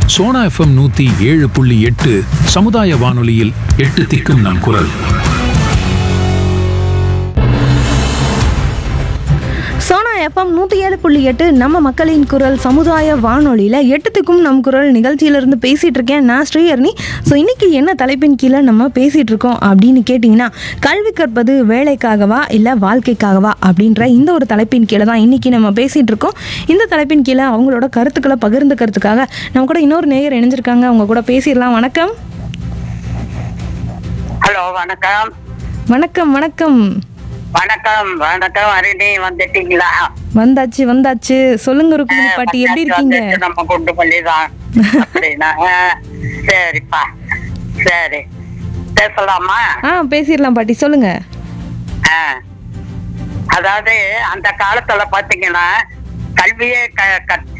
Sona FM நூத்தி ஏழு புள்ளி எட்டு சமுதாய வானொலியில் எட்டு திக்கும் நம் குரல் சோனா எஃப்எம் நூற்றி ஏழு புள்ளி எட்டு நம்ம மக்களின் குரல் சமுதாய வானொலியில் எட்டுத்துக்கும் நம் குரல் நிகழ்ச்சியிலிருந்து பேசிகிட்டு இருக்கேன் நான் ஸ்ரீஹர்னி ஸோ இன்னைக்கு என்ன தலைப்பின் கீழே நம்ம பேசிகிட்டு இருக்கோம் அப்படின்னு கேட்டிங்கன்னா கல்வி கற்பது வேலைக்காகவா இல்லை வாழ்க்கைக்காகவா அப்படின்ற இந்த ஒரு தலைப்பின் கீழே தான் இன்னைக்கு நம்ம பேசிகிட்டு இருக்கோம் இந்த தலைப்பின் கீழே அவங்களோட கருத்துக்களை பகிர்ந்துக்கிறதுக்காக நம்ம கூட இன்னொரு நேயர் இணைஞ்சிருக்காங்க அவங்க கூட பேசிடலாம் வணக்கம் ஹலோ வணக்கம் வணக்கம் வணக்கம் வணக்கம் வணக்கம் அருணி வந்துட்டீங்களா வந்தாச்சு வந்தாச்சு சொல்லுங்க ருக்குமணி பாட்டி எப்படி இருக்கீங்க வந்துட்டு நம்ம குண்டு பள்ளிதான் அப்படின்னா ஆ, சரிப்பா சரி பேசலாமா ஆ பேசிடலாம் பாட்டி சொல்லுங்க ஆ. அதாவது அந்த காலத்துல பாத்தீங்கன்னா கல்வியே க- கற்-